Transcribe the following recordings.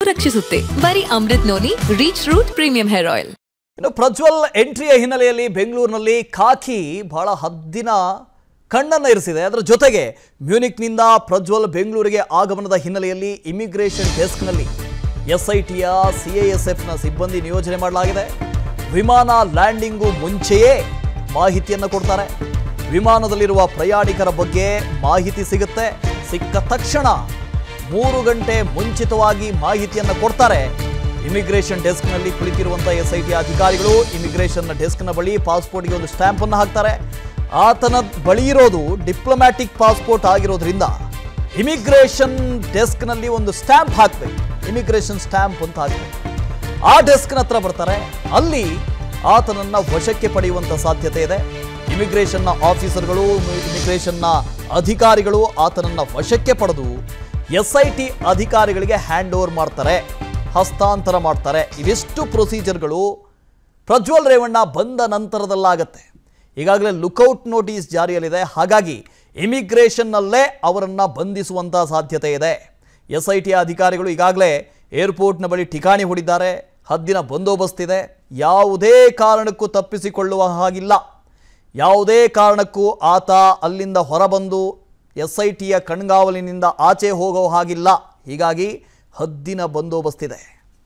ರಕ್ಷಿಸುತ್ತೆ ಬರೀ Amrit noni reach root premium hair oil ಇನ್ನು ಪ್ರಜ್ವಲ್ ಎಂಟ್ರಿಯ ಹಿನ್ನೆಲೆಯಲ್ಲಿ ಬೆಂಗಳೂರಿನಲ್ಲಿ ಖಾಕಿ ಬಹಳ ಹದ್ದಿನ ಕಣ್ಣನ್ನು ಇರಿಸಿದೆ ಅದರ ಜೊತೆಗೆ ಮ್ಯೂನಿಕ್ನಿಂದ ಪ್ರಜ್ವಲ್ ಬೆಂಗಳೂರಿಗೆ ಆಗಮನದ ಹಿನ್ನೆಲೆಯಲ್ಲಿ ಇಮಿಗ್ರೇಷನ್ ಡೆಸ್ಕ್ನಲ್ಲಿ ಎಸ್ಐಟಿಯ ಸಿಐಎಸ್ಎಫ್ನ ಸಿಬ್ಬಂದಿ ನಿಯೋಜನೆ ಮಾಡಲಾಗಿದೆ ವಿಮಾನ ಲ್ಯಾಂಡಿಂಗು ಮುಂಚೆಯೇ ಮಾಹಿತಿಯನ್ನು ಕೊಡ್ತಾರೆ ವಿಮಾನದಲ್ಲಿರುವ ಪ್ರಯಾಣಿಕರ ಬಗ್ಗೆ ಮಾಹಿತಿ ಸಿಗುತ್ತೆ ಸಿಕ್ಕ ತಕ್ಷಣ ಮೂರು ಗಂಟೆ ಮುಂಚಿತವಾಗಿ ಮಾಹಿತಿಯನ್ನು ಕೊಡ್ತಾರೆ ಇಮಿಗ್ರೇಷನ್ ಡೆಸ್ಕ್ನಲ್ಲಿ ಕುಳಿತಿರುವಂಥ ಎಸ್ ಐ ಟಿ ಅಧಿಕಾರಿಗಳು ಇಮಿಗ್ರೇಷನ್ ಡೆಸ್ಕ್ನ ಬಳಿ ಪಾಸ್ಪೋರ್ಟ್ಗೆ ಒಂದು ಸ್ಟ್ಯಾಂಪ್ ಅನ್ನು ಹಾಕ್ತಾರೆ ಆತನ ಬಳಿ ಇರೋದು ಡಿಪ್ಲೊಮ್ಯಾಟಿಕ್ ಪಾಸ್ಪೋರ್ಟ್ ಆಗಿರೋದ್ರಿಂದ ಇಮಿಗ್ರೇಷನ್ ಡೆಸ್ಕ್ನಲ್ಲಿ ಒಂದು ಸ್ಟ್ಯಾಂಪ್ ಹಾಕಬೇಕು ಇಮಿಗ್ರೇಷನ್ ಸ್ಟ್ಯಾಂಪ್ ಅಂತ ಹಾಕಬೇಕು ಆ ಡೆಸ್ಕ್ನ ಹತ್ರ ಬರ್ತಾರೆ ಅಲ್ಲಿ ಆತನನ್ನ ವಶಕ್ಕೆ ಪಡೆಯುವಂತ ಸಾಧ್ಯತೆ ಇದೆ ಇಮಿಗ್ರೇಷನ್ನ ಆಫೀಸರ್ಗಳು ಇಮಿಗ್ರೇಷನ್ನ ಅಧಿಕಾರಿಗಳು ಆತನನ್ನ ವಶಕ್ಕೆ ಪಡೆದು ಎಸ್ ಐ ಟಿ ಅಧಿಕಾರಿಗಳಿಗೆ ಹ್ಯಾಂಡ್ ಓವರ್ ಮಾಡ್ತಾರೆ ಹಸ್ತಾಂತರ ಮಾಡ್ತಾರೆ ಇವಿಷ್ಟು ಪ್ರೊಸೀಜರ್ಗಳು ಪ್ರಜ್ವಲ್ ರೇವಣ್ಣ ಬಂದ ನಂತರದಲ್ಲಾಗತ್ತೆ ಈಗಾಗಲೇ ಲುಕೌಟ್ ನೋಟಿಸ್ ಜಾರಿಯಲ್ಲಿದೆ ಹಾಗಾಗಿ ಇಮಿಗ್ರೇಷನ್ನಲ್ಲೇ ಅವರನ್ನು ಬಂಧಿಸುವಂಥ ಸಾಧ್ಯತೆ ಇದೆ ಎಸ್ ಐ ಟಿ ಅಧಿಕಾರಿಗಳು ಈಗಾಗಲೇ ಏರ್ಪೋರ್ಟ್ನ ಬಳಿ ಠಿಕಾಣಿ ಹೂಡಿದ್ದಾರೆ ಹದ್ದಿನ ಬಂದೋಬಸ್ತ್ ಇದೆ ಯಾವುದೇ ಕಾರಣಕ್ಕೂ ತಪ್ಪಿಸಿಕೊಳ್ಳುವ ಹಾಗಿಲ್ಲ ಯಾವುದೇ ಕಾರಣಕ್ಕೂ ಆತ ಅಲ್ಲಿಂದ ಹೊರಬಂದು ಎಸ್ ಐ ಟಿಯ ಕಣ್ಗಾವಲಿನಿಂದ ಆಚೆ ಹೋಗೋ ಹಾಗಿಲ್ಲ ಹೀಗಾಗಿ ಹದ್ದಿನ ಬಂದೋಬಸ್ತಿದೆ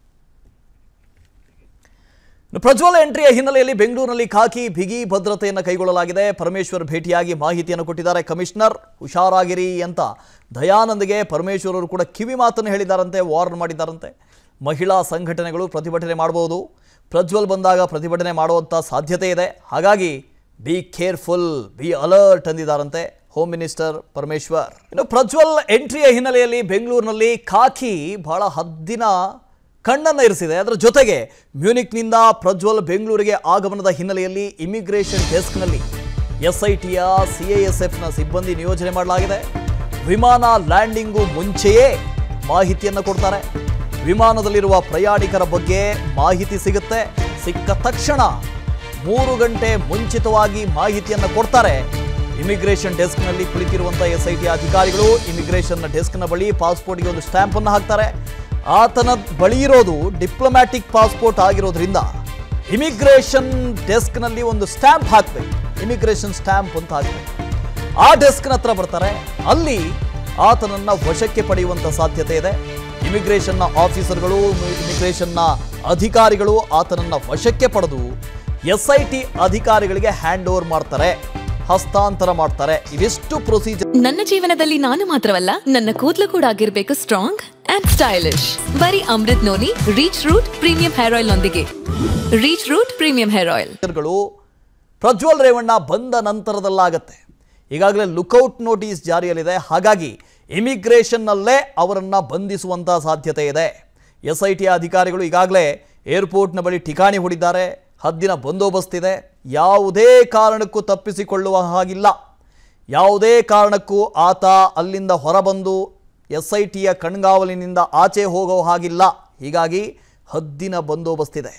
ಇನ್ನು ಪ್ರಜ್ವಲ್ ಎಂಟ್ರಿಯ ಹಿನ್ನೆಲೆಯಲ್ಲಿ ಬೆಂಗಳೂರಿನಲ್ಲಿ ಖಾಕಿ ಬಿಗಿ ಭದ್ರತೆಯನ್ನು ಕೈಗೊಳ್ಳಲಾಗಿದೆ ಪರಮೇಶ್ವರ್ ಭೇಟಿಯಾಗಿ ಮಾಹಿತಿಯನ್ನು ಕೊಟ್ಟಿದ್ದಾರೆ ಕಮಿಷನರ್ ಹುಷಾರಾಗಿರಿ ಅಂತ ದಯಾನಂದ್ಗೆ ಪರಮೇಶ್ವರ್ ಅವರು ಕೂಡ ಕಿವಿ ಮಾತನ್ನು ಹೇಳಿದ್ದಾರಂತೆ ವಾರ್ನ್ ಮಾಡಿದ್ದಾರಂತೆ ಮಹಿಳಾ ಸಂಘಟನೆಗಳು ಪ್ರತಿಭಟನೆ ಮಾಡಬಹುದು ಪ್ರಜ್ವಲ್ ಬಂದಾಗ ಪ್ರತಿಭಟನೆ ಮಾಡುವಂಥ ಸಾಧ್ಯತೆ ಇದೆ ಹಾಗಾಗಿ ಬಿ ಕೇರ್ಫುಲ್ ಬಿ ಅಲರ್ಟ್ ಅಂದಿದ್ದಾರಂತೆ ಹೋಮ್ ಮಿನಿಸ್ಟರ್ ಪರಮೇಶ್ವರ್ ಇನ್ನು ಪ್ರಜ್ವಲ್ ಎಂಟ್ರಿಯ ಹಿನ್ನೆಲೆಯಲ್ಲಿ ಬೆಂಗಳೂರಿನಲ್ಲಿ ಖಾಕಿ ಬಹಳ ಹದ್ದಿನ ಕಣ್ಣನ್ನು ಇರಿಸಿದೆ ಅದರ ಜೊತೆಗೆ ಮ್ಯೂನಿಕ್ನಿಂದ ಪ್ರಜ್ವಲ್ ಬೆಂಗಳೂರಿಗೆ ಆಗಮನದ ಹಿನ್ನೆಲೆಯಲ್ಲಿ ಇಮಿಗ್ರೇಷನ್ ಡೆಸ್ಕ್ನಲ್ಲಿ ಎಸ್ಐಟಿಯ ಸಿಐಎಸ್ಎಫ್ನ ಸಿಬ್ಬಂದಿ ನಿಯೋಜನೆ ಮಾಡಲಾಗಿದೆ ವಿಮಾನ ಲ್ಯಾಂಡಿಂಗು ಮುಂಚೆಯೇ ಮಾಹಿತಿಯನ್ನು ಕೊಡ್ತಾರೆ ವಿಮಾನದಲ್ಲಿರುವ ಪ್ರಯಾಣಿಕರ ಬಗ್ಗೆ ಮಾಹಿತಿ ಸಿಗುತ್ತೆ ಸಿಕ್ಕ ತಕ್ಷಣ ಮೂರು ಗಂಟೆ ಮುಂಚಿತವಾಗಿ ಮಾಹಿತಿಯನ್ನು ಕೊಡ್ತಾರೆ ಇಮಿಗ್ರೇಷನ್ ಡೆಸ್ಕ್ನಲ್ಲಿ ಕುಳಿತಿರುವಂಥ ಎಸ್ ಐ ಟಿ ಅಧಿಕಾರಿಗಳು ಇಮಿಗ್ರೇಷನ್ ಡೆಸ್ಕ್ನ ಬಳಿ ಪಾಸ್ಪೋರ್ಟ್ಗೆ ಒಂದು ಸ್ಟ್ಯಾಂಪ್ ಅನ್ನು ಹಾಕ್ತಾರೆ ಆತನ ಬಳಿ ಇರೋದು ಡಿಪ್ಲೊಮ್ಯಾಟಿಕ್ ಪಾಸ್ಪೋರ್ಟ್ ಆಗಿರೋದ್ರಿಂದ ಇಮಿಗ್ರೇಷನ್ ಡೆಸ್ಕ್ನಲ್ಲಿ ಒಂದು ಸ್ಟ್ಯಾಂಪ್ ಹಾಕಬೇಕು ಇಮಿಗ್ರೇಷನ್ ಸ್ಟ್ಯಾಂಪ್ ಅಂತ ಹಾಕಬೇಕು ಆ ಡೆಸ್ಕ್ನ ಹತ್ರ ಬರ್ತಾರೆ ಅಲ್ಲಿ ಆತನನ್ನ ವಶಕ್ಕೆ ಪಡೆಯುವಂತ ಸಾಧ್ಯತೆ ಇದೆ ಇಮಿಗ್ರೇಷನ್ನ ಆಫೀಸರ್ಗಳು ಇಮಿಗ್ರೇಷನ್ನ ಅಧಿಕಾರಿಗಳು ಆತನನ್ನ ವಶಕ್ಕೆ ಪಡೆದು ಎಸ್ ಐ ಟಿ ಅಧಿಕಾರಿಗಳಿಗೆ ಹ್ಯಾಂಡ್ ಓವರ್ ಮಾಡ್ತಾರೆ ಹಸ್ತಾಂತರ ಮಾಡ್ತಾರೆ ಇವಿಷ್ಟು ಪ್ರೊಸೀಜರ್ ನನ್ನ ಜೀವನದಲ್ಲಿ ನಾನು ಮಾತ್ರವಲ್ಲ ನನ್ನ ಕೂದಲು ಕೂಡ ಆಗಿರ್ಬೇಕು ಸ್ಟ್ರಾಂಗ್ ಅಂಡ್ ಸ್ಟೈಲಿಶ್ ಬರೀ Amrit noni reach root premium hair oil ನೊಂದಿಗೆ reach root premium hair oil ಗಳು ಪ್ರಜ್ವಲ್ ರೇವಣ್ಣ ಬಂದ ನಂತರದಲ್ಲಾಗತ್ತೆ ಈಗಾಗಲೇ ಲುಕೌಟ್ ನೋಟಿಸ್ ಜಾರಿಯಲ್ಲಿದೆ ಹಾಗಾಗಿ ಇಮಿಗ್ರೇಷನ್ನಲ್ಲೇ ಅವರನ್ನು ಬಂಧಿಸುವಂಥ ಸಾಧ್ಯತೆ ಇದೆ ಎಸ್ ಐ ಟಿ ಅಧಿಕಾರಿಗಳು ಈಗಾಗಲೇ ಏರ್ಪೋರ್ಟ್ನ ಬಳಿ ಠಿಕಾಣಿ ಹೂಡಿದ್ದಾರೆ ಹದ್ದಿನ ಬಂದೋಬಸ್ತ್ ಇದೆ ಯಾವುದೇ ಕಾರಣಕ್ಕೂ ತಪ್ಪಿಸಿಕೊಳ್ಳುವ ಹಾಗಿಲ್ಲ ಯಾವುದೇ ಕಾರಣಕ್ಕೂ ಆತ ಅಲ್ಲಿಂದ ಹೊರಬಂದು ಎಸ್ ಐ ಟಿಯ ಕಣ್ಗಾವಲಿನಿಂದ ಆಚೆ ಹೋಗೋ ಹಾಗಿಲ್ಲ ಹೀಗಾಗಿ ಹದ್ದಿನ ಬಂದೋಬಸ್ತಿದೆ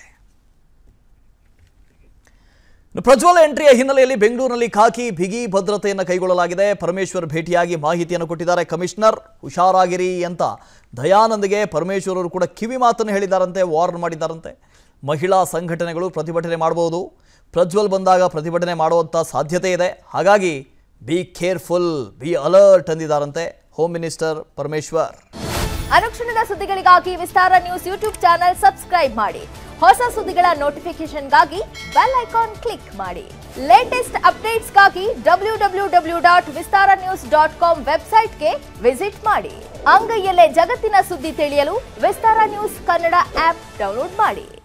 ಇನ್ನು ಪ್ರಜ್ವಲ್ ಎಂಟ್ರಿಯ ಹಿನ್ನೆಲೆಯಲ್ಲಿ ಬೆಂಗಳೂರಿನಲ್ಲಿ ಖಾಕಿ ಬಿಗಿ ಭದ್ರತೆಯನ್ನು ಕೈಗೊಳ್ಳಲಾಗಿದೆ ಪರಮೇಶ್ವರ್ ಭೇಟಿಯಾಗಿ ಮಾಹಿತಿಯನ್ನು ಕೊಟ್ಟಿದ್ದಾರೆ ಕಮಿಷನರ್ ಹುಷಾರಾಗಿರಿ ಅಂತ ದಯಾನಂದ್ಗೆ ಪರಮೇಶ್ವರ್ ಅವರು ಕೂಡ ಕಿವಿ ಮಾತನ್ನು ಹೇಳಿದ್ದಾರಂತೆ ವಾರ್ನ್ ಮಾಡಿದ್ದಾರಂತೆ ಮಹಿಳಾ ಸಂಘಟನೆಗಳು ಪ್ರತಿಭಟನೆ ಮಾಡಬಹುದು ಪ್ರಜ್ವಲ್ ಬಂದಾಗ ಪ್ರತಿಭಟನೆ ಮಾಡುವಂಥ ಸಾಧ್ಯತೆ ಇದೆ ಹಾಗಾಗಿ ಬಿ ಕೇರ್ಫುಲ್ ಬಿ ಅಲರ್ಟ್ ಅಂದಿದ್ದಾರಂತೆ ಹೋಮ್ ಮಿನಿಸ್ಟರ್ ಪರಮೇಶ್ವರ್ ಅನುಕ್ಷಣದ ಸುದ್ದಿಗಳಿಗಾಗಿ Vistara news YouTube channel subscribe ಮಾಡಿ ಹೊಸ ಸುದ್ದಿಗಳ ನೋಟಿಫಿಕೇಶನ್ಗಾಗಿ ಬೆಲ್ ಐಕಾನ್ ಕ್ಲಿಕ್ ಮಾಡಿ ಲೇಟೆಸ್ಟ್ ಅಪ್ಡೇಟ್ಸ್ಗಾಗಿ W W W dot Vistara news dot com ವೆಬ್ಸೈಟ್ಗೆ ವಿಸಿಟ್ ಮಾಡಿ ಅಂಗೈಯಲ್ಲೇ ಜಗತ್ತಿನ ಸುದ್ದಿ ತಿಳಿಯಲು Vistara news Kannada app download ಮಾಡಿ